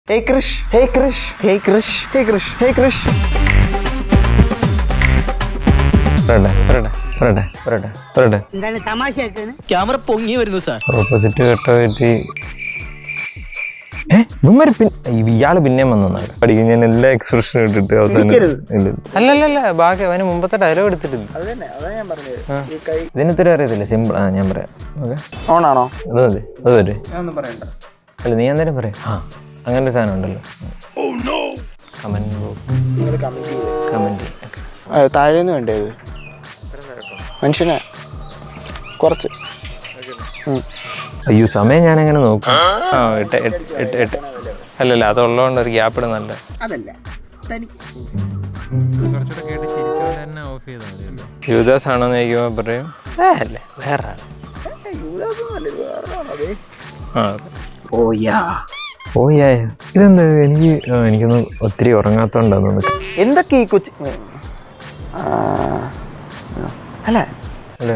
ഹേ കൃഷ് ഹേ കൃഷ് ഹേ കൃഷ് ഹേ കൃഷ് ഹേ കൃഷ് പറയട്ടെ പറയട്ടെ പറയട്ടെ പറയട്ടെ പറയട്ടെ എന്താണ് തമാശയാക്കാണ് ക്യാമറ പൊങ്ങി വരുന്നു സാർ ഓപ്പോസിറ്റ് കെട്ട പറ്റി ഏ ഇവന്മാര് പിന്നെ ഇയാള് പിന്നെയും വന്നാണ് പഠിക്കും ഞാൻ എല്ലാ എക്സ്പ്രഷനും ഇട്ടിട്ട് അവസാനം ഇല്ല. അല്ലല്ലല്ല ബാക്കി അവന് മുമ്പത്തെ ഡയലോഗ് എടുത്തിട്ടില്ല അത് തന്നെ അതാ ഞാൻ പറഞ്ഞത് ഈ കൈ ഇതിനിത്തിരി അറിയത്തില്ല സിമ്പിൾ ആ ഞാൻ പറയാം ഓക്കെ ഓണാണോ അത് മതി അത് വരെ ഞാനൊന്നും പറയണ്ട അല്ല നീ എന്തായാലും പറയാം ആ അങ്ങനെ ഒരു സാധനം ഉണ്ടല്ലോ കമന്റ് നിങ്ങൾ കമന്റ് ചെയ്ത് കമന്റ് താഴേന്ന് വേണ്ടേ അത് മനുഷ്യനെ കുറച്ച് ഉം. അയ്യോ സമയം ഞാൻ എങ്ങനെ നോക്കും ആ എട്ട് എട്ട് എട്ട് എട്ട് അല്ലല്ല അതുള്ളതുകൊണ്ട് ഒരു ഗ്യാപ്പ് ഇടുന്നല്ല അതല്ല യുവദാസ് ആണോ എന്ന് ചോദിക്കുമ്പോൾ പറയും "ഏ, അല്ല വേറെ ആള്." ആ ഓ യാ ഇതെന്താ എനിക്ക് ആ, എനിക്കൊന്ന് ഒത്തിരി ഉറങ്ങാത്തോണ്ടാന്ന് എന്തൊക്കെ ഈ കൊച്ചി ആ, അല്ല അല്ലേ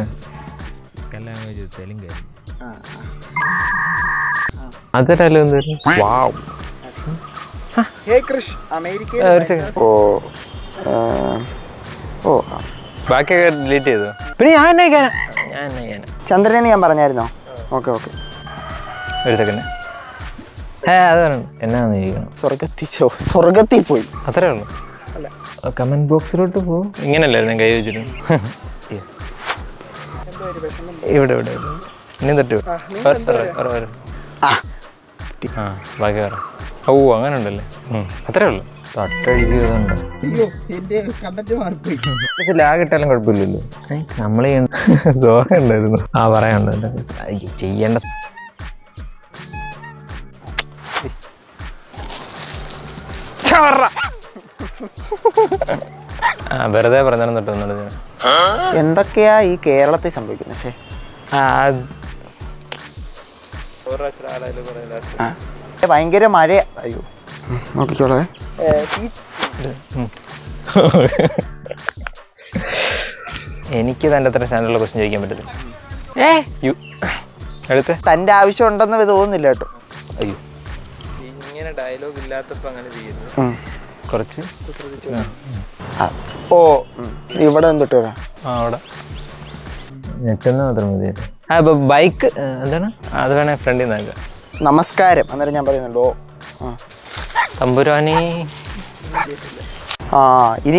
അതൊരല്ലോ എന്തായാലും വാവ് ഹേ കൃഷ് അമേരിക്ക ഒരു സെക്കൻഡ് ഓ ആ, ഓ ബാക്കിയൊക്കെ ഡിലീറ്റ് ചെയ്തു പിന്നെ ഞാൻ എന്നാ ചെയ്യാനാ? ഞാൻ എന്നാ ചെയ്യാനാ? ചന്ദ്രനെ ഞാൻ പറഞ്ഞായിരുന്നോ ഓക്കെ ഓക്കെ ഒരു സെക്കൻഡ് ഏ അത് പറയണം എന്നാന്ന് ചോദിക്കണം സ്വർഗത്തിൽ ചോ സ്വർഗത്തിൽ പോയി അത്രേ ഉള്ളൂ കമന്റ് ബോക്സിലോട്ട് പോ ഇങ്ങനല്ലായിരുന്നു കൈ വെച്ചിട്ട് ഇവിടെ ഇവിടെ ഇവിടെ. ഇനി തട്ടി വിട്. ഒരു- ഒരു- ഒരു- ഒരു. ആ ആ ബാക്കി പറ ഓ അങ്ങനെ ഉണ്ടല്ലേ ഉം. അത്രേ ഉള്ളൂ തട്ടഴിക്കുന്നുണ്ടോ അയ്യോ എന്റെ കണ്ടന്റ് മാറിപ്പോയി പക്ഷെ ലാഗ് ഇട്ടാലും കുഴപ്പമില്ലല്ലോ നമ്മൾ ദോഷം ഉണ്ടായിരുന്നു ആ പറയാനുണ്ട് അയ്യോ, ചെയ്യേണ്ട ചവറ. ആ വെറുതെ പറഞ്ഞു തൊട്ട് വന്നിട്ട് എന്തൊക്കെയാ ഈ കേരളത്തിൽ സംഭവിക്കുന്നത് ശേ ആ ആ ഭയങ്കര മഴ അയ്യോ നോക്കിക്കോളേ എനിക്ക് തൻ്റെ അത്ര സ്റ്റാൻഡേർഡുള്ള ക്വസ്റ്റ്യൻ ചോദിക്കാൻ പറ്റത്തില്ല ഏ യു എടുത്ത് തൻ്റെ ആവശ്യം ഉണ്ടെന്ന് തോന്നുന്നില്ല കേട്ടോ അയ്യോ ഇങ്ങനെ ഡയലോഗ് ഇല്ലാത്തപ്പോൾ അങ്ങനെ ചെയ്യുന്നത് ഉം. കുറച്ച് ആ, ഓ ഉം. ഇവിടെ എന്തിട്ട് വരാം ആ അവിടെ നെറ്റെന്ന് മാത്രം മതിയല്ലോ ആ ഇപ്പൊ ബൈക്ക് എന്താണ് അത് വേണേ ഫ്രണ്ടിൽ നിന്നാക്കാം നമസ്കാരം അന്നേരം ഞാൻ പറയുന്നുണ്ട് ഓ ആ. തമ്പുരാനി ആ ഇനി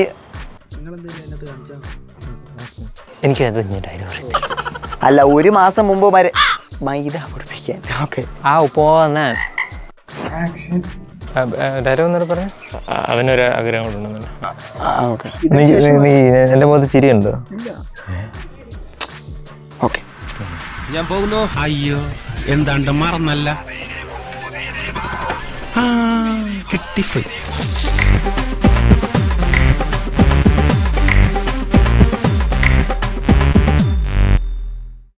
എനിക്ക് അത് ഞാൻ ഡയലോഗ് അറിയത്തില്ല അല്ല ഒരു മാസം മുമ്പ് മര മൈദ പൊടിപ്പിക്കാൻ ഓക്കെ ആ ഉപ്പോ വന്നാ ഡയലോഗ് എന്നോട് പറയാം അവനൊരു ആഗ്രഹം കൊണ്ടുണ്ടെന്നല്ലേ ഓക്കെ നീ നീ എൻ്റെ മുഖത്ത് ചിരിയുണ്ടോ ഓക്കെ ഞാൻ പോകുന്നു അയ്യോ എന്താണ്ട് മറന്നല്ല ആ കിട്ടിപ്പോയി